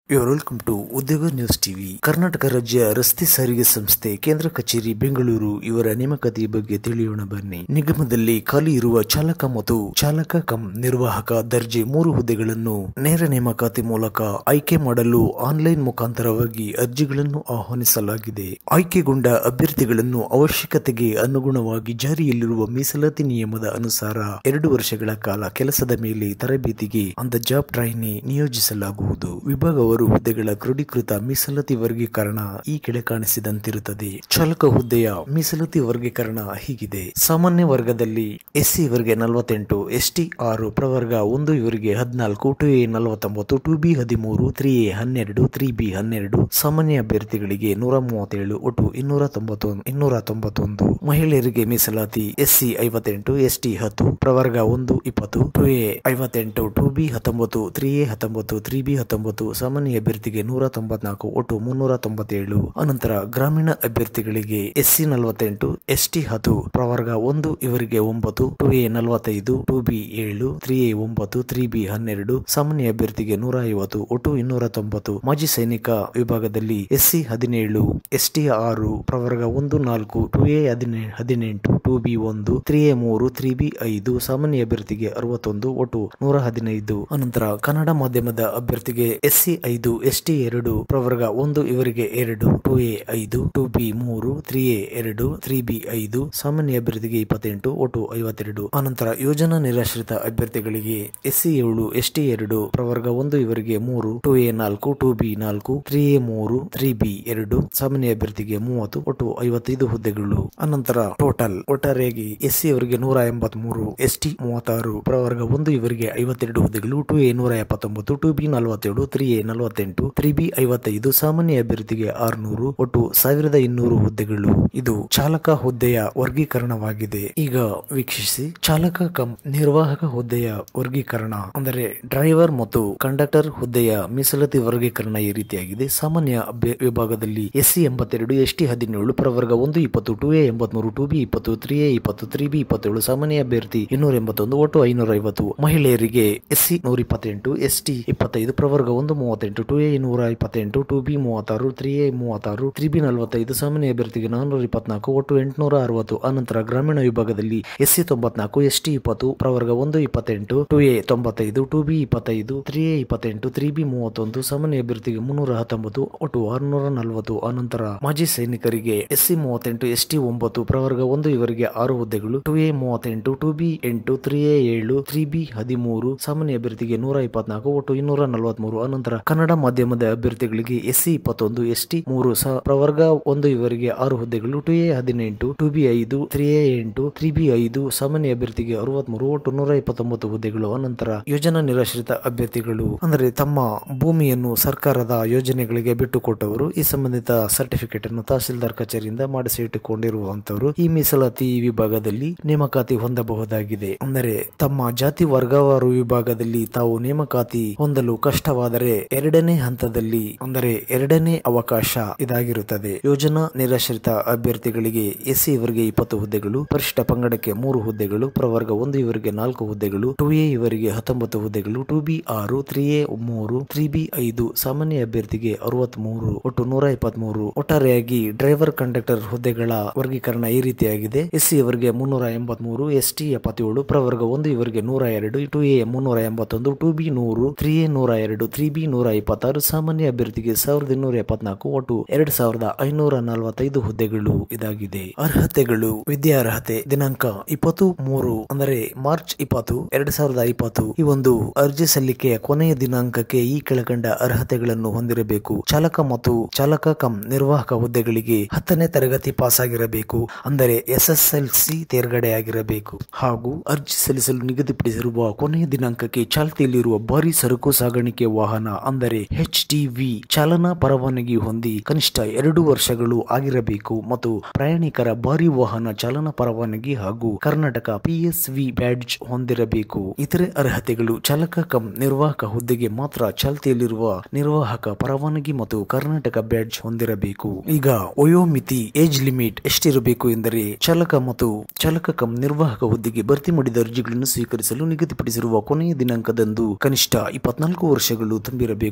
welcome to Udyoga news TV Karnataka ರಾಜ್ಯ ರಸ್ತೆ ಸಾರಿಗೆ ಸಂಸ್ಥೆ ಕೇಂದ್ರ ಕಚೇರಿ ಬೆಂಗಳೂರು ಇವರ ನೇಮಕಾತಿ ಬಗ್ಗೆ ತಿಳಿಯೋಣ ಬನ್ನಿ ನಿಗಮದಲ್ಲಿ ಖಾಲಿ ಇರುವ ಚಾಲಕ ಮತ್ತು ಚಾಲಕ ಕಂ ನಿರ್ವಾಹಕ ದರ್ಜೆ ಮೂರು ಹುದ್ದೆಗಳನ್ನು ನೇರ ನೇಮಕಾತಿ ಮೂಲಕ ಆಯ್ಕೆ ಮಾಡಲು ಆನ್ಲೈನ್ ಮುಖಾಂತರವಾಗಿ ಅರ್ಜಿಗಳನ್ನು ಆಹ್ವಾನಿಸಲಾಗಿದೆ ಆಯ್ಕೆಗೊಂಡ ಅಭ್ಯರ್ಥಿಗಳನ್ನು ಅವಶ್ಯಕತೆಗೆ ಅನುಗುಣವಾಗಿ ಜಾರಿಯಲ್ಲಿರುವ ಮೀಸಲಾತಿ ನಿಯಮದ ಅನುಸಾರ ಎರಡು ವರ್ಷಗಳ ಕಾಲ ಕೆಲಸದ ಮೇಲೆ ತರಬೇತಿಗೆ ಅಂದ ಜಾಬ್ ಟ್ರೈನಿ ನಿಯೋಜಿಸಲಾಗುವುದು ವಿಭಾಗವಾರು ಹುದ್ದೆಗಳ ಕ್ರೋಢೀಕೃತ ಮೀಸಲಾತಿ ವರ್ಗೀಕರಣ ಈ ಕೆಳ ಕಾಣಿಸಿದಂತಿರುತ್ತದೆ ಚಾಲಕ ಹುದ್ದೆಯ ಮೀಸಲಾತಿ ವರ್ಗೀಕರಣ ಹೀಗಿದೆ ಸಾಮಾನ್ಯ ವರ್ಗದಲ್ಲಿ ಎಸ್ಸಿ ಇವರಿಗೆ ನಲವತ್ತೆಂಟು ಎಸ್ಟಿ ಆರು ಪ್ರವರ್ಗ ಒಂದು ಇವರಿಗೆ ಹದಿನಾಲ್ಕು ಟು ಎ ನಲವತ್ತೊಂಬತ್ತು ಟು ಬಿ ಹದಿಮೂರು ತ್ರೀ ಎ ಹನ್ನೆರಡು ತ್ರೀ ಬಿ ಹನ್ನೆರಡು ಸಾಮಾನ್ಯ ಅಭ್ಯರ್ಥಿಗಳಿಗೆ ನೂರ ಮೂವತ್ತೇಳು ಒಟ್ಟು ಇನ್ನೂರ ತೊಂಬತ್ತೊಂದು ಇನ್ನೂರ ತೊಂಬತ್ತೊಂದು ಮಹಿಳೆಯರಿಗೆ ಮೀಸಲಾತಿ ಎಸ್ಸಿ ಐವತ್ತೆಂಟು ಎಸ್ಟಿ ಹತ್ತು ಪ್ರವರ್ಗ ಒಂದು ಇಪ್ಪತ್ತು ಟು ಎ ಐವತ್ತೆಂಟು ಟು ಬಿ ಹತ್ತೊಂಬತ್ತು ತ್ರೀ ಎ ಹತ್ತೊಂಬತ್ತು ತ್ರೀ ಬಿ ಹತ್ತೊಂಬತ್ತು ಸಾಮಾನ್ಯ ಅಭ್ಯರ್ಥಿಗೆ ನೂರ ತೊಂಬತ್ನಾಲ್ಕು ಒಟ್ಟು ಮುನ್ನೂರ ತೊಂಬತ್ತೇಳು ಅನಂತರ ಗ್ರಾಮೀಣ ಅಭ್ಯರ್ಥಿಗಳಿಗೆ ಎಸ್ಸಿ ನಲವತ್ತೆಂಟು ಎಸ್ಟಿ ಹತ್ತು ಪ್ರವರ್ಗ ಒಂದು ಇವರಿಗೆ ಒಂಬತ್ತು ಟು ಎ ನಲವತ್ತೈದು ಟು ಬಿ ಏಳು ತ್ರೀ ಎ ಒಂಬತ್ತು ತ್ರೀ ಬಿ ಹನ್ನೆರಡು ಸಾಮಾನ್ಯ ಅಭ್ಯರ್ಥಿಗೆ ನೂರ ಐವತ್ತು ಒಟ್ಟು ಇನ್ನೂರ ತೊಂಬತ್ತು ಮಾಜಿ ಸೈನಿಕ ವಿಭಾಗದಲ್ಲಿ ಎಸ್ಸಿ ಹದಿನೇಳು ಎಸ್ಟಿ ಆರು ಪ್ರವರ್ಗ ಒಂದು ನಾಲ್ಕು ಟು ಎ ಹದಿನೆ ಹದಿನೆಂಟು ಟು ಬಿ ಒಂದು ತ್ರೀ ಎ ಮೂರು ತ್ರೀ ಬಿ ಐದು ಸಾಮಾನ್ಯ ಅಭ್ಯರ್ಥಿಗೆ ಅರವತ್ತೊಂದು ಒಟ್ಟು ನೂರ ಹದಿನೈದು ಅನಂತರ ಕನ್ನಡ ಮಾಧ್ಯಮದ ಅಭ್ಯರ್ಥಿಗೆ ಎಸ್ಸಿ ಐದು ಎಸ್ಟಿ ಎರಡು ಪ್ರವರ್ಗ ಒಂದು ಇವರಿಗೆ ಎರಡು ಟು ಎ ಐದು ಟು ಬಿ ಮೂರು ತ್ರೀ ಎ ಎರಡು ತ್ರೀ ಬಿ ಐದು ಸಾಮಾನ್ಯ ಅಭ್ಯರ್ಥಿಗೆ ಇಪ್ಪತ್ತೆಂಟು ಒಟ್ಟು ಐವತ್ತೆರಡು ಅನಂತರ ಯೋಜನಾ ನಿರಾಶ್ರಿತ ಅಭ್ಯರ್ಥಿಗಳಿಗೆ ಎಸ್ಸಿ ಏಳು ಎಸ್ಟಿ ಎರಡು ಪ್ರವರ್ಗ ಒಂದು ಇವರಿಗೆ ಮೂರು ಟು ಎ ನಾಲ್ಕು ಟು ಬಿ ನಾಲ್ಕು ತ್ರೀ ಎ ಮೂರು ತ್ರೀ ಬಿ ಎರಡು ಸಾಮಾನ್ಯ ಅಭ್ಯರ್ಥಿಗೆ ಮೂವತ್ತು ಒಟ್ಟು ಐವತ್ತೈದು ಹುದ್ದೆಗಳು ಅನಂತರ ಟೋಟಲ್ ಒಟ್ಟಾರೆಯಾಗಿ ಎಸ್ಸಿ ಅವರಿಗೆ ನೂರ ಎಂಬತ್ ಮೂರು ಎಸ್ಟಿ ಮೂವತ್ತಾರು ಪ್ರವರ್ಗ ಒಂದು ಇವರಿಗೆ ಐವತ್ತೆರಡು ಹುದ್ದೆಗಳು ಟು ಎ ನೂರ ಎಪ್ಪತ್ತೊಂಬತ್ತು ಟು ಬಿ ನಲವತ್ತೇಳು ತ್ರೀ ಎ ನಲವತ್ತೆಂಟು ತ್ರೀ ಬಿ ಐವತ್ತೈದು ಸಾಮಾನ್ಯ ಅಭ್ಯರ್ಥಿಗೆ ಆರ್ನೂರು ಒಟ್ಟು ಸಾವಿರದ ಇನ್ನೂರು ಹುದ್ದೆಗಳು ಇದು ಚಾಲಕ ಹುದ್ದೆಯ ವರ್ಗೀಕರಣವಾಗಿದೆ ಈಗ ವೀಕ್ಷಿಸಿ ಚಾಲಕ ಕಂ ನಿರ್ವಾಹಕ ಹುದ್ದೆಯ ವರ್ಗೀಕರಣ ಅಂದರೆ ಡ್ರೈವರ್ ಮತ್ತು ಕಂಡಕ್ಟರ್ ಹುದ್ದೆಯ ಮೀಸಲಾತಿ ವರ್ಗೀಕರಣ ಈ ರೀತಿಯಾಗಿದೆ ಸಾಮಾನ್ಯ ಅಭ್ಯ- ವಿಭಾಗದಲ್ಲಿ ಎಸ್ಸಿ ಎಂಬತ್ತೆರಡು ಎಸ್ಟಿ ಹದಿನೇಳು ಪ್ರವರ್ಗ ಒಂದು ಇಪ್ಪತ್ತು ಟು ಎ ಎಂಬತ್ಮೂರು ಟು ಬಿ ಇಪ್ಪತ್ತು ತ್ರೀ ಎ ಇಪ್ಪತ್ತು ತ್ರೀ ಬಿ ಇಪ್ಪತ್ತೇಳು ಸಾಮಾನ್ಯ ಅಭ್ಯರ್ಥಿ ಇನ್ನೂರ ಎಂಬತ್ತೊಂದು ಒಟ್ಟು ಐನೂರ ಐವತ್ತು ಮಹಿಳೆಯರಿಗೆ ಎಸ್ಸಿ ನೂರ ಇಪ್ಪತ್ತೆಂಟು ಎಸ್ಟಿ ಇಪ್ಪತ್ತೈದು ಪ್ರವರ್ಗ ಒಂದು ಮೂವತ್ತೆಂಟು ಟು ಎ ನೂರ ಇಪ್ಪತ್ತೆಂಟು ಟು ಬಿ ಮೂವತ್ತಾರು ತ್ರೀ ಎ ಮೂವತ್ತಾರು ತ್ರೀ ಬಿ ನಲವತ್ತೈದು ಸಾಮಾನ್ಯ ಅಭ್ಯರ್ಥಿಗೆ ನಾನ್ನೂರ ಇಪ್ಪತ್ನಾಲ್ಕು ಒಟ್ಟು ಎಂಟುನೂರ ಅರವತ್ತು ಅನಂತರ ಗ್ರಾಮೀಣ ವಿಭಾಗದಲ್ಲಿ ಎಸ್ಸಿ ತೊಂಬತ್ನಾಲ್ಕು ಎಸ್ಟಿ ಇಪ್ಪತ್ತು ಪ್ರವರ್ಗ ಒಂದು ಇಪ್ಪತ್ತೆಂಟು ಟು ಎ ತೊಂಬತ್ತೈದು ಟು ಬಿ ಇಪ್ಪತ್ತೈದು ತ್ರೀ ಎ ಇಪ್ಪತ್ತೆಂಟು ತ್ರೀ ಬಿ ಮೂವತ್ತೊಂದು ಸಾಮಾನ್ಯ ಅಭ್ಯರ್ಥಿಗೆ ಮುನ್ನೂರ ಹತ್ತೊಂಬತ್ತು ಒಟ್ಟು ಆರುನೂರ ನಲವತ್ತು ಅನಂತರ ಮಾಜಿ ಸೈನಿಕರಿಗೆ ಎಸ್ಸಿ ಮೂವತ್ತೆಂಟು ಎಸ್ಟಿ ಒಂಬತ್ತು ಪ್ರವರ್ಗ ಒಂದು ಇವರಿಗೆ ಆರು ಹುದ್ದೆಗಳು ಟು ಎ ಮೂವತ್ತೆಂಟು ಟು ಬಿ ಎಂಟು ತ್ರೀ ಎ ಏಳು ತ್ರೀ ಬಿ ಹದಿಮೂರು ಸಾಮಾನ್ಯ ಅಭ್ಯರ್ಥಿಗೆ ನೂರ ಇಪ್ಪತ್ನಾಲ್ಕು ಒಟ್ಟು ಇನ್ನೂರ ನಲವತ್ಮೂರು ಅನಂತರ ಕನ್ನಡ ಮಾಧ್ಯಮದ ಅಭ್ಯರ್ಥಿಗಳಿಗೆ ಎಸ್ಸಿ ಇಪ್ಪತ್ತೊಂದು ಎಸ್ಟಿ ಮೂರು ಸ ಪ್ರವರ್ಗ ಒಂದು ಇವರಿಗೆ ಆರು ಹುದ್ದೆಗಳು ಟು ಎ ಹದಿನೆಂಟು ಟು ಬಿ ಐದು ತ್ರೀ ಎ ಎಂಟು ತ್ರೀ ಬಿ ಐದು ಸಾಮಾನ್ಯ ಅಭ್ಯರ್ಥಿಗೆ ಅರವತ್ಮೂರು ಒಟ್ಟು ನೂರ ಇಪ್ಪತ್ತೊಂಬತ್ತು ಹುದ್ದೆಗಳು ಅನಂತರ ಯೋಜನಾ ನಿರಾಶ್ರಿತ ಅಭ್ಯರ್ಥಿಗಳು ಅಂದರೆ ತಮ್ಮ ಭೂಮಿಯನ್ನು ಸರ್ಕಾರದ ಯೋಜನೆಗಳಿಗೆ ಬಿಟ್ಟುಕೊಟ್ಟವರು ಈ ಸಂಬಂಧಿತ ಸರ್ಟಿಫಿಕೇಟ್ ಅನ್ನು ತಹಸೀಲ್ದಾರ್ ಕಚೇರಿಯಿಂದ ಮಾಡಿಸಿ ಇಟ್ಟುಕೊಂಡಿರುವಂತವರು ಈ ಮೀಸಲಾತಿ ವಿಭಾಗದಲ್ಲಿ ನೇಮಕಾತಿ ಹೊಂದಬಹುದಾಗಿದೆ ಅಂದರೆ ತಮ್ಮ ಜಾತಿ ವರ್ಗವಾರು ವಿಭಾಗದಲ್ಲಿ ತಾವು ನೇಮಕಾತಿ ಹೊಂದಲು ಕಷ್ಟವಾದರೆ ಎರಡನೇ ಹಂತದಲ್ಲಿ ಅಂದರೆ ಎರಡನೇ ಅವಕಾಶ ಇದಾಗಿರುತ್ತದೆ ಯೋಜನಾ ನಿರಾಶ್ರಿತ ಅಭ್ಯರ್ಥಿಗಳಿಗೆ ಎಸ್ಸಿ ಇವರಿಗೆ ಇಪ್ಪತ್ತು ಹುದ್ದೆಗಳು ಪರಿಶಿಷ್ಟ ಪಂಗಡಕ್ಕೆ ಮೂರು ಹುದ್ದೆಗಳು ಪ್ರವರ್ಗ ಒಂದು ಇವರಿಗೆ ನಾಲ್ಕು ಹುದ್ದೆಗಳು ಟು ಎ ಇವರಿಗೆ ಹತ್ತೊಂಬತ್ತು ಹುದ್ದೆಗಳು ಟು ಬಿ ಆರು ತ್ರೀ ಎ ಮೂರು ತ್ರೀ ಬಿ ಐದು ಸಾಮಾನ್ಯ ಅಭ್ಯರ್ಥಿಗೆ ಅರವತ್ತ್ ಮೂರು ಒಟ್ಟು ನೂರ ಇಪ್ಪತ್ಮೂರು ಒಟ್ಟಾರೆಯಾಗಿ ಡ್ರೈವರ್ ಕಂಡಕ್ಟರ್ ಹುದ್ದೆಗಳ ವರ್ಗೀಕರಣ ಈ ರೀತಿಯಾಗಿದೆ ಎಸ್ಸಿ ಇವರಿಗೆ ಮುನ್ನೂರ ಎಂಬತ್ಮೂರು ಎಸ್ ಟಿ ಎಪ್ಪತ್ತೇಳು ಪ್ರವರ್ಗ ಒಂದು ಇವರಿಗೆ ನೂರ ಎರಡು ಟು ಎ ಮುನ್ನೂರ ಎಂಬತ್ತೊಂದು ಟು ಬಿ ನೂರು ತ್ರೀ ಎ ನೂರ ಎರಡು ತ್ರೀ ಬಿ ನೂರ ಇಪ್ಪತ್ತಾರು ಸಾಮಾನ್ಯ ಅಭ್ಯರ್ಥಿಗೆ ಸಾವಿರದ ಇನ್ನೂರ ಎಪ್ಪತ್ನಾಲ್ಕು ಒಟ್ಟು ಎರಡ್ ಸಾವಿರದ ಐನೂರ ನಲವತ್ತೈದು ಹುದ್ದೆಗಳು ಇದಾಗಿದೆ ಅರ್ಹತೆಗಳು ವಿದ್ಯಾರ್ಹತೆ ದಿನಾಂಕ ಇಪ್ಪತ್ತು ಮೂರು ಅಂದರೆ ಮಾರ್ಚ್ ಇಪ್ಪತ್ತು ಎರಡ್ ಸಾವಿರದ ಇಪ್ಪತ್ತು ಈ ಒಂದು ಅರ್ಜಿ ಸಲ್ಲಿಕೆಯ ಕೊನೆಯ ದಿನಾಂಕಕ್ಕೆ ಈ ಕೆಳಕಂಡ ಅರ್ಹತೆಗಳನ್ನು ಹೊಂದಿರಬೇಕು ಚಾಲಕ ಮತ್ತು ಚಾಲಕ ಕಂ ನಿರ್ವಾಹಕ ಹುದ್ದೆಗಳಿಗೆ ಹತ್ತನೇ ತರಗತಿ ಪಾಸ್ ಆಗಿರಬೇಕು ಅಂದರೆ ಎಸ್ಎಸ್ಎಲ್ಸಿ ತೇರ್ಗಡೆಯಾಗಿರಬೇಕು ಹಾಗೂ ಅರ್ಜಿ ಸಲ್ಲಿಸಲು ನಿಗದಿಪಡಿಸಿರುವ ಕೊನೆಯ ದಿನಾಂಕಕ್ಕೆ ಚಾಲ್ತಿಯಲ್ಲಿರುವ ಭಾರಿ ಸರಕು ಸಾಗಾಣಿಕೆ ವಾಹನ ಅಂದರೆ ಎಚ್ ವಿ ಚಾಲನಾ ಪರವಾನಗಿ ಹೊಂದಿ ಕನಿಷ್ಠ ಎರಡು ವರ್ಷಗಳು ಆಗಿರಬೇಕು ಮತ್ತು ಪ್ರಯಾಣಿಕರ ಭಾರಿ ವಾಹನ ಚಾಲನಾ ಪರವಾನಗಿ ಹಾಗೂ ಕರ್ನಾಟಕ ಪಿಎಸ್ವಿ ಬ್ಯಾಡ್ಜ್ ಹೊಂದಿರಬೇಕು ಇತರೆ ಅರ್ಹತೆಗಳು ಚಾಲಕ ಕಂ ನಿರ್ವಾಹಕ ಹುದ್ದೆಗೆ ಮಾತ್ರ ಚಾಲ್ತಿಯಲ್ಲಿರುವ ನಿರ್ವಾಹಕ ಪರವಾನಗಿ ಮತ್ತು ಕರ್ನಾಟಕ ಬ್ಯಾಡ್ಜ್ ಹೊಂದಿರಬೇಕು ಈಗ ವಯೋಮಿತಿ ಏಜ್ ಲಿಮಿಟ್ ಎಷ್ಟಿರಬೇಕು ಎಂದರೆ ಚಾಲಕ ಮತ್ತು ಚಾಲಕ ಕಂ ನಿರ್ವಾಹಕ ಹುದ್ದೆಗೆ ಭರ್ತಿ ಮಾಡಿದ ಅರ್ಜಿಗಳನ್ನು ಸ್ವೀಕರಿಸಲು ನಿಗದಿಪಡಿಸಿರುವ ಕೊನೆಯ ದಿನಾಂಕದಂದು ಕನಿಷ್ಠ ಇಪ್ಪತ್ನಾಲ್ಕು ವರ್ಷಗಳು ತುಂಬಿರಬೇಕು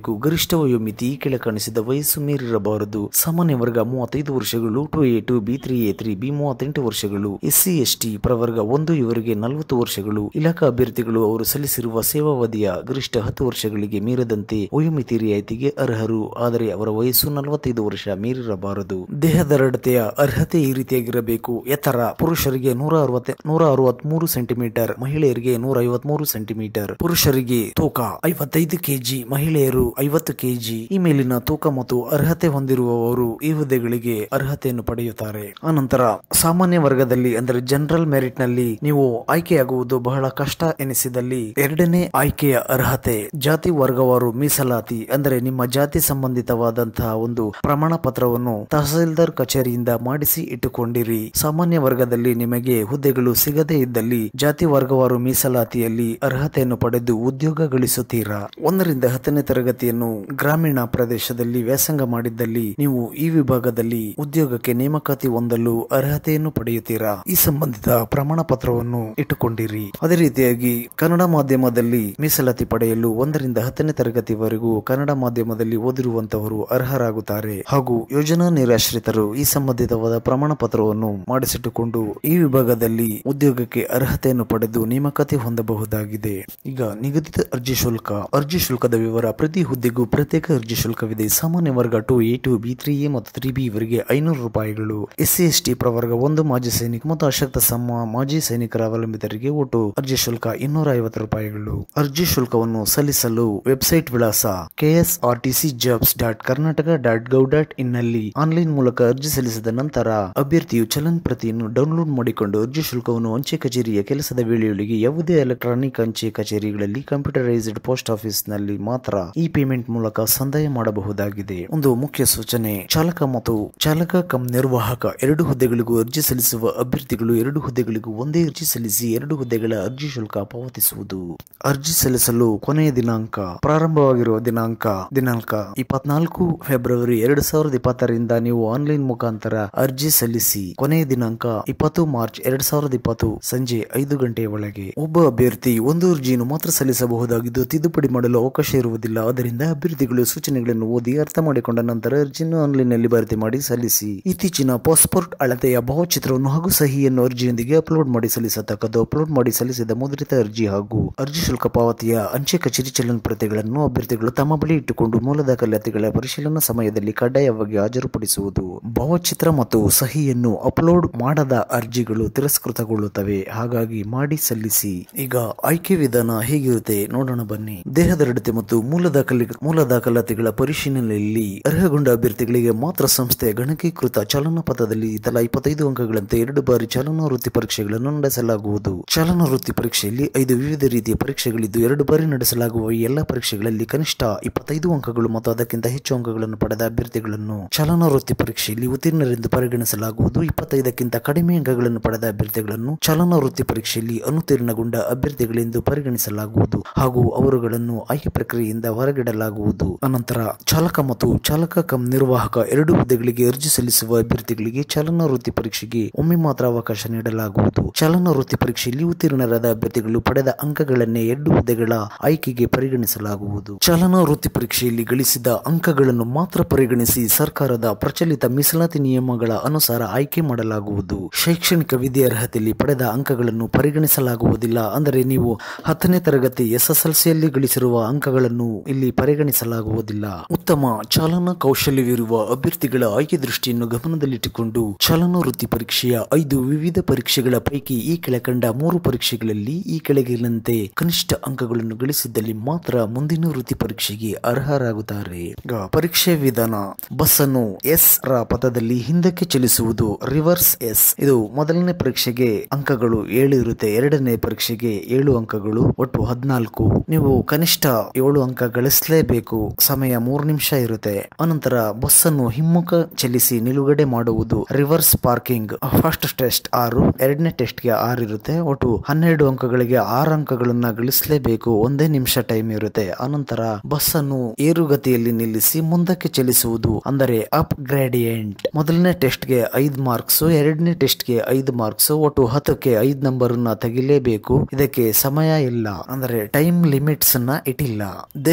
ಇರಬೇಕು ಗರಿಷ್ಠ ವಯೋಮಿತಿ ಈ ಕೆಳ ಕಾಣಿಸಿದ ವಯಸ್ಸು ಮೀರಿರಬಾರದು ಸಾಮಾನ್ಯ ವರ್ಗ ಮೂವತ್ತೈದು ವರ್ಷಗಳು two A two B three A three B ಮೂವತ್ತೆಂಟು ವರ್ಷಗಳು ಎಸ್ಸಿ ಎಸ್ಟಿ ಪ್ರವರ್ಗ ಒಂದು ಇವರಿಗೆ ನಲವತ್ತು ವರ್ಷಗಳು ಇಲಾಖಾ ಅಭ್ಯರ್ಥಿಗಳು ಅವರು ಸಲ್ಲಿಸಿರುವ ಸೇವಾವಧಿಯ ಗರಿಷ್ಠ ಹತ್ತು ವರ್ಷಗಳಿಗೆ ಮೀರದಂತೆ ವಯೋಮಿತಿ ರಿಯಾಯಿತಿಗೆ ಅರ್ಹರು ಆದರೆ ಅವರ ವಯಸ್ಸು ನಲವತ್ತೈದು ವರ್ಷ ಮೀರಿರಬಾರದು ದೇಹದರಡತೆಯ ಅರ್ಹತೆ ಈ ರೀತಿಯಾಗಿರಬೇಕು ಎತ್ತರ ಪುರುಷರಿಗೆ ನೂರ ಅರವತ್ತ ನೂರ ಅರವತ್ಮೂರು ಸೆಂಟಿಮೀಟರ್ ಮಹಿಳೆಯರಿಗೆ ನೂರ ಐವತ್ಮೂರು ಸೆಂಟಿಮೀಟರ್ ಪುರುಷರಿಗೆ ತೂಕ ಐವತ್ತೈದು ಕೆಜಿ ಮಹಿಳೆಯರು ಐವತ್ತು ಕೆಜಿ ಈ ಮೇಲಿನ ತೂಕ ಮತ್ತು ಅರ್ಹತೆ ಹೊಂದಿರುವವರು ಈ ಹುದ್ದೆಗಳಿಗೆ ಅರ್ಹತೆಯನ್ನು ಪಡೆಯುತ್ತಾರೆ ಅನಂತರ ಸಾಮಾನ್ಯ ವರ್ಗದಲ್ಲಿ ಅಂದರೆ ಜನರಲ್ ಮೆರಿಟ್ ನಲ್ಲಿ ನೀವು ಆಯ್ಕೆಯಾಗುವುದು ಬಹಳ ಕಷ್ಟ ಎನಿಸಿದಲ್ಲಿ ಎರಡನೇ ಆಯ್ಕೆಯ ಅರ್ಹತೆ ಜಾತಿ ವರ್ಗವಾರು ಮೀಸಲಾತಿ ಅಂದರೆ ನಿಮ್ಮ ಜಾತಿ ಸಂಬಂಧಿತವಾದಂತಹ ಒಂದು ಪ್ರಮಾಣ ಪತ್ರವನ್ನು ತಹಸೀಲ್ದಾರ್ ಕಚೇರಿಯಿಂದ ಮಾಡಿಸಿ ಇಟ್ಟುಕೊಂಡಿರಿ ಸಾಮಾನ್ಯ ವರ್ಗದಲ್ಲಿ ನಿಮಗೆ ಹುದ್ದೆಗಳು ಸಿಗದೇ ಇದ್ದಲ್ಲಿ ಜಾತಿ ವರ್ಗವಾರು ಮೀಸಲಾತಿಯಲ್ಲಿ ಅರ್ಹತೆಯನ್ನು ಪಡೆದು ಉದ್ಯೋಗ ಗಳಿಸುತ್ತೀರಾ ಒಂದರಿಂದ ಹತ್ತನೇ ತರಗತಿಯನ್ನು ಗ್ರಾಮೀಣ ಪ್ರದೇಶದಲ್ಲಿ ವ್ಯಾಸಂಗ ಮಾಡಿದ್ದಲ್ಲಿ ನೀವು ಈ ವಿಭಾಗದಲ್ಲಿ ಉದ್ಯೋಗಕ್ಕೆ ನೇಮಕಾತಿ ಹೊಂದಲು ಅರ್ಹತೆಯನ್ನು ಪಡೆಯುತ್ತೀರಾ ಈ ಸಂಬಂಧಿತ ಪ್ರಮಾಣ ಪತ್ರವನ್ನು ಇಟ್ಟುಕೊಂಡಿರಿ ಅದೇ ರೀತಿಯಾಗಿ ಕನ್ನಡ ಮಾಧ್ಯಮದಲ್ಲಿ ಮೀಸಲಾತಿ ಪಡೆಯಲು ಒಂದರಿಂದ ಹತ್ತನೇ ತರಗತಿವರೆಗೂ ಕನ್ನಡ ಮಾಧ್ಯಮದಲ್ಲಿ ಓದಿರುವಂತವರು ಅರ್ಹರಾಗುತ್ತಾರೆ ಹಾಗೂ ಯೋಜನಾ ನಿರಾಶ್ರಿತರು ಈ ಸಂಬಂಧಿತವಾದ ಪ್ರಮಾಣ ಪತ್ರವನ್ನು ಮಾಡಿಸಿಟ್ಟುಕೊಂಡು ಈ ವಿಭಾಗದಲ್ಲಿ ಉದ್ಯೋಗಕ್ಕೆ ಅರ್ಹತೆಯನ್ನು ಪಡೆದು ನೇಮಕಾತಿ ಹೊಂದಬಹುದಾಗಿದೆ ಈಗ ನಿಗದಿತ ಅರ್ಜಿ ಶುಲ್ಕ ಅರ್ಜಿ ಶುಲ್ಕದ ವಿವರ ಪ್ರತಿ ಹುದ್ದೆಗೂ ಪ್ರತ್ಯೇಕ ಅರ್ಜಿ ಶುಲ್ಕವಿದೆ ಸಾಮಾನ್ಯ ವರ್ಗ two A two B three A ಮತ್ತು ತ್ರೀ ಬಿ ಇವರಿಗೆ ಐನೂರು ರೂಪಾಯಿಗಳು ಎಸ್ಸಿ ಎಸ್ಟಿ ಪ್ರವರ್ಗ ಒಂದು ಮಾಜಿ ಸೈನಿಕ ಮತ್ತು ಅಶಕ್ತ ಸಮ ಮಾಜಿ ಸೈನಿಕರ ಅವಲಂಬಿತರಿಗೆ ಒಟ್ಟು ಅರ್ಜಿ ಶುಲ್ಕ ಇನ್ನೂರ ಐವತ್ತು ರೂಪಾಯಿಗಳು ಅರ್ಜಿ ಶುಲ್ಕವನ್ನು ಸಲ್ಲಿಸಲು ವೆಬ್ಸೈಟ್ ವಿಳಾಸ KSRTC jobs dot Karnataka dot gov dot in ನಲ್ಲಿ ಆನ್ಲೈನ್ ಮೂಲಕ ಅರ್ಜಿ ಸಲ್ಲಿಸಿದ ನಂತರ ಅಭ್ಯರ್ಥಿಯು ಚಲನ್ ಪ್ರತಿಯನ್ನು ಡೌನ್ಲೋಡ್ ಮಾಡಿಕೊಂಡು ಅರ್ಜಿ ಶುಲ್ಕವನ್ನು ಅಂಚೆ ಕಚೇರಿಯ ಕೆಲಸದ ವೇಳೆಯೊಳಗೆ ಯಾವುದೇ ಎಲೆಕ್ಟ್ರಾನಿಕ್ ಅಂಚೆ ಕಚೇರಿಗಳಲ್ಲಿ ಕಂಪ್ಯೂಟರೈಸ್ಡ್ ಪೋಸ್ಟ್ ಆಫೀಸ್ ನಲ್ಲಿ ಮಾತ್ರ ಈ ಪೇಮೆಂಟ್ ಮೂಲಕ ಸಂದಾಯ ಮಾಡಬಹುದಾಗಿದೆ ಒಂದು ಮುಖ್ಯ ಸೂಚನೆ ಚಾಲಕ ಮತ್ತು ಚಾಲಕ ಕಂ ನಿರ್ವಾಹಕ ಎರಡು ಹುದ್ದೆಗಳಿಗೂ ಅರ್ಜಿ ಸಲ್ಲಿಸುವ ಅಭ್ಯರ್ಥಿಗಳು ಎರಡು ಹುದ್ದೆಗಳಿಗೂ ಒಂದೇ ಅರ್ಜಿ ಸಲ್ಲಿಸಿ ಎರಡು ಹುದ್ದೆಗಳ ಅರ್ಜಿ ಶುಲ್ಕ ಪಾವತಿಸುವುದು ಅರ್ಜಿ ಸಲ್ಲಿಸಲು ಕೊನೆಯ ದಿನಾಂಕ ಪ್ರಾರಂಭವಾಗಿರುವ ದಿನಾಂಕ ದಿನಾಂಕ ಇಪ್ಪತ್ನಾಲ್ಕು ಫೆಬ್ರವರಿ ಎರಡು ಸಾವಿರದ ಇಪ್ಪತ್ತರಿಂದ ನೀವು ಆನ್ಲೈನ್ ಮುಖಾಂತರ ಅರ್ಜಿ ಸಲ್ಲಿಸಿ ಕೊನೆಯ ದಿನಾಂಕ ಇಪ್ಪತ್ತು ಮಾರ್ಚ್ ಎರಡ್ ಸಾವಿರದ ಇಪ್ಪತ್ತು ಸಂಜೆ ಐದು ಗಂಟೆಯ ಒಳಗೆ ಒಬ್ಬ ಅಭ್ಯರ್ಥಿ ಒಂದು ಅರ್ಜಿಯನ್ನು ಮಾತ್ರ ಸಲ್ಲಿಸಬಹುದಾಗಿದ್ದು ತಿದ್ದುಪಡಿ ಮಾಡಲು ಅವಕಾಶ ಇರುವುದಿಲ್ಲ ಆದ್ದರಿಂದ ಅಭ್ಯರ್ಥಿಗಳು ಸೂಚನೆಗಳನ್ನು ಓದಿ ಅರ್ಥ ಮಾಡಿಕೊಂಡ ನಂತರ ಅರ್ಜಿಯನ್ನು ಆನ್ಲೈನ್ ನಲ್ಲಿ ಭರ್ತಿ ಮಾಡಿ ಸಲ್ಲಿಸಿ ಇತ್ತೀಚಿನ ಪಾಸ್ಪೋರ್ಟ್ ಅಳತೆಯ ಭಾವಚಿತ್ರವನ್ನು ಹಾಗೂ ಸಹಿಯನ್ನು ಅರ್ಜಿಯೊಂದಿಗೆ ಅಪ್ಲೋಡ್ ಮಾಡಿ ಸಲ್ಲಿಸತಕ್ಕದ್ದು ಅಪ್ಲೋಡ್ ಮಾಡಿ ಸಲ್ಲಿಸಿದ ಮುದ್ರಿತ ಅರ್ಜಿ ಹಾಗೂ ಅರ್ಜಿ ಶುಲ್ಕ ಪಾವತಿಯ ಅಂಚೆ ಕಚೇರಿ ಚಲನ್ ಪ್ರತಿಗಳನ್ನು ಅಭ್ಯರ್ಥಿಗಳು ತಮ್ಮ ಬಳಿ ಇಟ್ಟುಕೊಂಡು ಮೂಲ ದಾಖಲಾತಿಗಳ ಪರಿಶೀಲನಾ ಸಮಯದಲ್ಲಿ ಕಡ್ಡಾಯವಾಗಿ ಹಾಜರುಪಡಿಸುವುದು ಭಾವಚಿತ್ರ ಮತ್ತು ಸಹಿಯನ್ನು ಅಪ್ಲೋಡ್ ಮಾಡದ ಅರ್ಜಿಗಳು ತಿರಸ್ಕೃತಗೊಳ್ಳುತ್ತವೆ ಹಾಗಾಗಿ ಮಾಡಿ ಸಲ್ಲಿಸಿ ಈಗ ಆಯ್ಕೆ ವಿಧಾನ ಹೇಗಿರುತ್ತೆ ನೋಡೋಣ ಬನ್ನಿ ದೇಹದರಡತೆ ಮತ್ತು ಮೂಲ ದಾಖಲೆ ಮೂಲ ದಾಖಲಾತಿಗಳ ಪರಿಶೀಲನೆಯಲ್ಲಿ ಅರ್ಹಗೊಂಡ ಅಭ್ಯರ್ಥಿಗಳಿಗೆ ಮಾತ್ರ ಸಂಸ್ಥೆಯ ಗಣಕೀಕೃತ ಚಾಲನಾ ಪಥದಲ್ಲಿ ತಲಾ ಇಪ್ಪತ್ತೈದು ಅಂಕಗಳಂತೆ ಎರಡು ಬಾರಿ ಚಾಲನಾ ವೃತ್ತಿ ಪರೀಕ್ಷೆಗಳನ್ನು ನಡೆಸಲಾಗುವುದು ಚಾಲನಾ ವೃತ್ತಿ ಪರೀಕ್ಷೆಯಲ್ಲಿ ಐದು ವಿವಿಧ ರೀತಿಯ ಪರೀಕ್ಷೆಗಳಿದ್ದು ಎರಡು ಬಾರಿ ನಡೆಸಲಾಗುವ ಈ ಎಲ್ಲಾ ಪರೀಕ್ಷೆಗಳಲ್ಲಿ ಕನಿಷ್ಠ ಇಪ್ಪತ್ತೈದು ಅಂಕಗಳು ಮತ್ತು ಅದಕ್ಕಿಂತ ಹೆಚ್ಚು ಅಂಕಗಳನ್ನು ಪಡೆದ ಅಭ್ಯರ್ಥಿಗಳನ್ನು ಚಾಲನಾ ವೃತ್ತಿ ಪರೀಕ್ಷೆಯಲ್ಲಿ ಉತ್ತೀರ್ಣರೆಂದು ಪರಿಗಣಿಸಲಾಗುವುದು ಇಪ್ಪತ್ತೈದಕ್ಕಿಂತ ಕಡಿಮೆ ಅಂಕಗಳನ್ನು ಪಡೆದ ಅಭ್ಯರ್ಥಿಗಳನ್ನು ಚಾಲನಾ ವೃತ್ತಿ ಪರೀಕ್ಷೆಯಲ್ಲಿ ಅನುತ್ತೀರ್ಣಗೊಂಡ ಅಭ್ಯರ್ಥಿಗಳೆಂದು ಪರಿಗಣಿಸಲಾಗುವುದು ಹಾಗೂ ಅವರುಗಳನ್ನು ಆಯ್ಕೆ ಪ್ರಕ್ರಿಯೆಯಿಂದ ಹೊರಗಿಡಲಾಗುವುದು ಅನಂತರ ಚಾಲಕ ಮತ್ತು ಚಾಲಕ ಕಂ ನಿರ್ವಾಹಕ ಎರಡು ಹುದ್ದೆಗಳಿಗೆ ಅರ್ಜಿ ಸಲ್ಲಿಸುವ ಅಭ್ಯರ್ಥಿಗಳಿಗೆ ಚಾಲನಾ ವೃತ್ತಿ ಪರೀಕ್ಷೆಗೆ ಒಮ್ಮೆ ಮಾತ್ರ ಅವಕಾಶ ನೀಡಲಾಗುವುದು ಚಾಲನಾ ವೃತ್ತಿ ಪರೀಕ್ಷೆಯಲ್ಲಿ ಉತ್ತೀರ್ಣರಾದ ಅಭ್ಯರ್ಥಿಗಳು ಪಡೆದ ಅಂಕಗಳನ್ನೇ ಎರಡು ಹುದ್ದೆಗಳ ಆಯ್ಕೆಗೆ ಪರಿಗಣಿಸಲಾಗುವುದು ಚಾಲನಾ ವೃತ್ತಿ ಪರೀಕ್ಷೆಯಲ್ಲಿ ಗಳಿಸಿದ ಅಂಕಗಳನ್ನು ಮಾತ್ರ ಪರಿಗಣಿಸಿ ಸರ್ಕಾರದ ಪ್ರಚಲಿತ ಮೀಸಲಾತಿ ನಿಯಮಗಳ ಅನುಸಾರ ಆಯ್ಕೆ ಮಾಡಲಾಗುವುದು ಶೈಕ್ಷಣಿಕ ವಿದ್ಯಾರ್ಹತೆಯಲ್ಲಿ ಪಡೆದ ಅಂಕಗಳನ್ನು ಪರಿಗಣಿಸಲಾಗುವುದಿಲ್ಲ ಅಂದರೆ ನೀವು ಹತ್ತನೇ ತರಗತಿ ಎಸ್ಎಸ್ಎಲ್ಸಿಯಲ್ಲಿ ಗಳಿಸಿರುವ ಅಂಕಗಳನ್ನು ಇಲ್ಲಿ ಪರಿಗಣಿಸಲಾಗುವುದಿಲ್ಲ ಉತ್ತಮ ಚಾಲನಾ ಕೌಶಲ್ಯವಿರುವ ಅಭ್ಯರ್ಥಿಗಳ ಆಯ್ಕೆ ದೃಷ್ಟಿಯನ್ನು ಗಮನದಲ್ಲಿಟ್ಟುಕೊಂಡು ಚಾಲನಾ ವೃತ್ತಿ ಪರೀಕ್ಷೆಯ ಐದು ವಿವಿಧ ಪರೀಕ್ಷೆಗಳ ಪೈಕಿ ಈ ಕೆಳಕಂಡ ಮೂರು ಪರೀಕ್ಷೆಗಳಲ್ಲಿ ಈ ಕೆಳಗಿನಂತೆ ಕನಿಷ್ಠ ಅಂಕಗಳನ್ನು ಗಳಿಸಿದ್ದಲ್ಲಿ ಮಾತ್ರ ಮುಂದಿನ ವೃತ್ತಿ ಪರೀಕ್ಷೆಗೆ ಅರ್ಹರಾಗುತ್ತಾರೆ ಈಗ ಪರೀಕ್ಷೆ ವಿಧಾನ ಬಸ್ ಅನ್ನು ಎಸ್ ರ ಪಥದಲ್ಲಿ ಹಿಂದಕ್ಕೆ ಚಲಿಸುವುದು ರಿವರ್ಸ್ ಎಸ್ ಇದು ಮೊದಲನೇ ಪರೀಕ್ಷೆಗೆ ಅಂಕಗಳು ಏಳು ಇರುತ್ತೆ ಎರಡನೇ ಪರೀಕ್ಷೆಗೆ ಏಳು ಅಂಕಗಳು ಒಟ್ಟು ಹದಿನಾಲ್ಕು ನೀವು ಕನಿಷ್ಠ ಏಳು ಅಂಕ ಗಳಿಸಲೇಬೇಕು ಸಮಯ ಮೂರು ನಿಮಿಷ ಇರುತ್ತೆ ಅನಂತರ ಬಸ್ ಅನ್ನು ಹಿಮ್ಮುಖ ಚಲಿಸಿ ನಿಲುಗಡೆ ಮಾಡುವುದು ರಿವರ್ಸ್ ಪಾರ್ಕಿಂಗ್ ಫಸ್ಟ್ ಟೆಸ್ಟ್ ಆರು ಎರಡನೇ ಟೆಸ್ಟ್ ಗೆ ಆರು ಇರುತ್ತೆ ಒಟ್ಟು ಹನ್ನೆರಡು ಅಂಕಗಳಿಗೆ ಆರು ಅಂಕಗಳನ್ನ ಗಳಿಸಲೇಬೇಕು ಒಂದೇ ನಿಮಿಷ ಟೈಮ್ ಇರುತ್ತೆ ಅನಂತರ ಬಸ್ ಅನ್ನು ಏರುಗತಿಯಲ್ಲಿ ನಿಲ್ಲಿಸಿ ಮುಂದಕ್ಕೆ ಚಲಿಸುವುದು ಅಂದರೆ ಅಪ್ ಗ್ರೇಡಿಯಂಟ್ ಮೊದಲನೇ ಟೆಸ್ಟ್ ಗೆ ಐದು ಮಾರ್ಕ್ಸ್ ಎರಡನೇ ಟೆಸ್ಟ್ ಗೆ ಐದು ಮಾರ್ಕ್ಸ್ ಒಟ್ಟು ಹತ್ತಕ್ಕೆ ಐದು ನಂಬರ್ ನ ತೆಗಿಲೇಬೇಕು ಇದಕ್ಕೆ ಸಮಯ ಇಲ್ಲ ಅಂದರೆ ಟೈಮ್ ಲಿಮಿಟ್ಸ್ ಅನ್ನ ಇಟ್ಟಿಲ್ಲ ದೇಹದ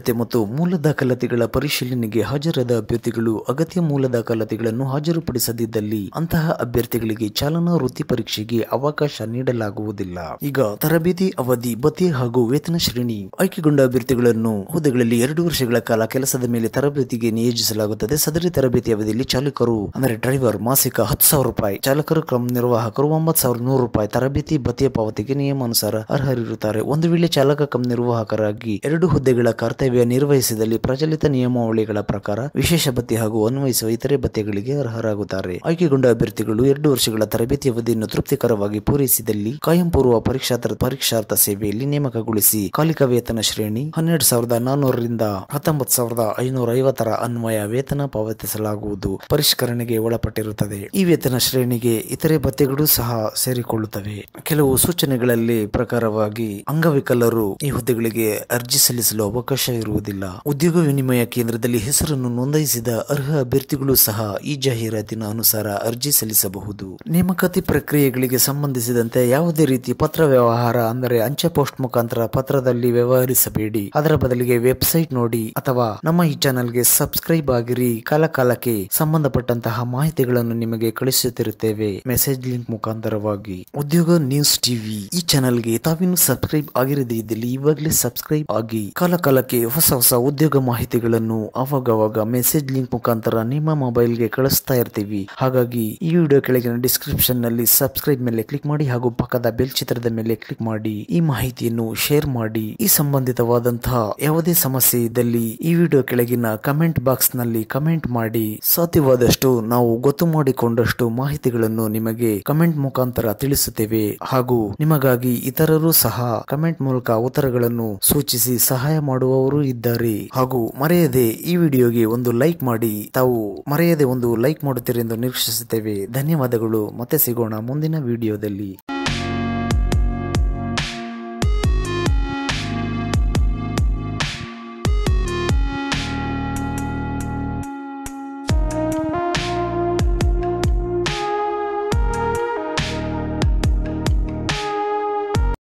ಸಿದ್ಧತೆ ಮತ್ತು ಮೂಲ ದಾಖಲಾತಿಗಳ ಪರಿಶೀಲನೆಗೆ ಹಾಜರಾದ ಅಭ್ಯರ್ಥಿಗಳು ಅಗತ್ಯ ಮೂಲ ದಾಖಲಾತಿಗಳನ್ನು ಹಾಜರುಪಡಿಸದಿದ್ದಲ್ಲಿ ಅಂತಹ ಅಭ್ಯರ್ಥಿಗಳಿಗೆ ಚಾಲನಾ ವೃತ್ತಿ ಪರೀಕ್ಷೆಗೆ ಅವಕಾಶ ನೀಡಲಾಗುವುದಿಲ್ಲ ಈಗ ತರಬೇತಿ ಅವಧಿ ಭತ್ಯೆ ಹಾಗೂ ವೇತನ ಶ್ರೇಣಿ ಆಯ್ಕೆಗೊಂಡ ಅಭ್ಯರ್ಥಿಗಳನ್ನು ಹುದ್ದೆಗಳಲ್ಲಿ ಎರಡು ವರ್ಷಗಳ ಕಾಲ ಕೆಲಸದ ಮೇಲೆ ತರಬೇತಿಗೆ ನಿಯೋಜಿಸಲಾಗುತ್ತದೆ ಸದರಿ ತರಬೇತಿ ಅವಧಿಯಲ್ಲಿ ಚಾಲಕರು ಅಂದರೆ ಡ್ರೈವರ್ ಮಾಸಿಕ ಹತ್ತು ಸಾವಿರ ರೂಪಾಯಿ ಚಾಲಕರು ಕ್ರಮ ನಿರ್ವಾಹಕರು ಒಂಬತ್ತು ಸಾವಿರದ ನೂರು ರೂಪಾಯಿ ತರಬೇತಿ ಭತ್ಯೆ ಪಾವತಿಗೆ ನಿಯಮಾನುಸಾರ ಅರ್ಹರಿರುತ್ತಾರೆ ಒಂದು ವೇಳೆ ಚಾಲಕ ಕಂ ನಿರ್ವಾಹಕರಾಗಿ ಎರಡು ಹುದ್ದೆಗಳ ಕರ್ತವ್ಯ ನಿರ್ವಹಿಸಿದಲ್ಲಿ ಪ್ರಚಲಿತ ನಿಯಮಾವಳಿಗಳ ಪ್ರಕಾರ ವಿಶೇಷ ಭತ್ಯೆ ಹಾಗೂ ಅನ್ವಯಿಸುವ ಇತರೆ ಭತ್ಯೆಗಳಿಗೆ ಅರ್ಹರಾಗುತ್ತಾರೆ ಆಯ್ಕೆಗೊಂಡ ಅಭ್ಯರ್ಥಿಗಳು ಎರಡು ವರ್ಷಗಳ ತರಬೇತಿ ಅವಧಿಯನ್ನು ತೃಪ್ತಿಕರವಾಗಿ ಪೂರೈಸಿದಲ್ಲಿ ಕಾಯಂ ಪೂರ್ವ ಪರೀಕ್ಷಾರ್ಥ ಪರೀಕ್ಷಾರ್ಥ ಸೇವೆಯಲ್ಲಿ ನೇಮಕಗೊಳಿಸಿ ಕಾಲಿಕಾ ವೇತನ ಶ್ರೇಣಿ ಹನ್ನೆರಡು ಸಾವಿರದ ನಾನ್ನೂರರಿಂದ ಹತ್ತೊಂಬತ್ತು ಸಾವಿರದ ಐನೂರ ಐವತ್ತರ ಅನ್ವಯ ವೇತನ ಪಾವತಿಸಲಾಗುವುದು ಪರಿಷ್ಕರಣೆಗೆ ಒಳಪಟ್ಟಿರುತ್ತದೆ ಈ ವೇತನ ಶ್ರೇಣಿಗೆ ಇತರೆ ಭತ್ಯೆಗಳು ಸಹ ಸೇರಿಕೊಳ್ಳುತ್ತವೆ ಕೆಲವು ಸೂಚನೆಗಳಲ್ಲಿ ಪ್ರಕಾರವಾಗಿ ಅಂಗವಿಕಲರು ಈ ಹುದ್ದೆಗಳಿಗೆ ಅರ್ಜಿ ಸಲ್ಲಿಸಲು ಅವಕಾಶ ಇರುವುದಿಲ್ಲ ಉದ್ಯೋಗ ವಿನಿಮಯ ಕೇಂದ್ರದಲ್ಲಿ ಹೆಸರನ್ನು ನೋಂದಾಯಿಸಿದ ಅರ್ಹ ಅಭ್ಯರ್ಥಿಗಳು ಸಹ ಈ ಜಾಹೀರಾತಿನ ಅನುಸಾರ ಅರ್ಜಿ ಸಲ್ಲಿಸಬಹುದು ನೇಮಕಾತಿ ಪ್ರಕ್ರಿಯೆಗಳಿಗೆ ಸಂಬಂಧಿಸಿದಂತೆ ಯಾವುದೇ ರೀತಿ ಪತ್ರ ವ್ಯವಹಾರ ಅಂದರೆ ಅಂಚೆ ಪೋಸ್ಟ್ ಮುಖಾಂತರ ಪತ್ರದಲ್ಲಿ ವ್ಯವಹರಿಸಬೇಡಿ ಅದರ ಬದಲಿಗೆ ವೆಬ್ಸೈಟ್ ನೋಡಿ ಅಥವಾ ನಮ್ಮ ಈ ಚಾನೆಲ್ಗೆ ಸಬ್ಸ್ಕ್ರೈಬ್ ಆಗಿರಿ ಕಾಲ ಕಾಲಕ್ಕೆ ಸಂಬಂಧಪಟ್ಟಂತಹ ಮಾಹಿತಿಗಳನ್ನು ನಿಮಗೆ ಕಳಿಸುತ್ತಿರುತ್ತೇವೆ ಮೆಸೇಜ್ ಲಿಂಕ್ ಮುಖಾಂತರವಾಗಿ ಉದ್ಯೋಗ ನ್ಯೂಸ್ ಟಿವಿ ಈ ಚಾನೆಲ್ಗೆ ತಾವಿನ್ನು ಸಬ್ಸ್ಕ್ರೈಬ್ ಆಗಿರದೇ ಇದ್ದಲ್ಲಿ ಇವಾಗಲೇ ಸಬ್ಸ್ಕ್ರೈಬ್ ಆಗಿ ಕಾಲ ಕಾಲಕ್ಕೆ ಹೊಸ ಹೊಸ ಉದ್ಯೋಗ ಮಾಹಿತಿಗಳನ್ನು ಅವಾಗವಾಗ ಮೆಸೇಜ್ ಲಿಂಕ್ ಮುಖಾಂತರ ನಿಮ್ಮ ಮೊಬೈಲ್ಗೆ ಕಳಿಸ್ತಾ ಇರ್ತೀವಿ ಹಾಗಾಗಿ ಈ ವಿಡಿಯೋ ಕೆಳಗಿನ ಡಿಸ್ಕ್ರಿಪ್ಷನ್ ನಲ್ಲಿ ಸಬ್ಸ್ಕ್ರೈಬ್ ಮೇಲೆ ಕ್ಲಿಕ್ ಮಾಡಿ ಹಾಗೂ ಪಕ್ಕದ ಬೆಲ್ ಚಿತ್ರದ ಮೇಲೆ ಕ್ಲಿಕ್ ಮಾಡಿ ಈ ಮಾಹಿತಿಯನ್ನು ಶೇರ್ ಮಾಡಿ ಈ ಸಂಬಂಧಿತವಾದಂತಹ ಯಾವುದೇ ಸಮಸ್ಯೆ ಇದ್ದಲ್ಲಿ ಈ ವಿಡಿಯೋ ಕೆಳಗಿನ ಕಮೆಂಟ್ ಬಾಕ್ಸ್ ನಲ್ಲಿ ಕಮೆಂಟ್ ಮಾಡಿ ಸಾಧ್ಯವಾದಷ್ಟು ನಾವು ಗೊತ್ತು ಮಾಡಿಕೊಂಡಷ್ಟು ಮಾಹಿತಿಗಳನ್ನು ನಿಮಗೆ ಕಮೆಂಟ್ ಮುಖಾಂತರ ತಿಳಿಸುತ್ತೇವೆ ಹಾಗೂ ನಿಮಗಾಗಿ ಇತರರು ಸಹ ಕಮೆಂಟ್ ಮೂಲಕ ಉತ್ತರಗಳನ್ನು ಸೂಚಿಸಿ ಸಹಾಯ ಮಾಡುವವರು ಇದ್ದಾರೆ ಹಾಗೂ ಮರೆಯದೆ ಈ ವಿಡಿಯೋಗೆ ಒಂದು ಲೈಕ್ ಮಾಡಿ ತಾವು ಮರೆಯದೆ ಒಂದು ಲೈಕ್ ಮಾಡುತ್ತೀರೆಂದು ನಿರೀಕ್ಷಿಸುತ್ತೇವೆ ಧನ್ಯವಾದಗಳು ಮತ್ತೆ ಸಿಗೋಣ ಮುಂದಿನ ವಿಡಿಯೋದಲ್ಲಿ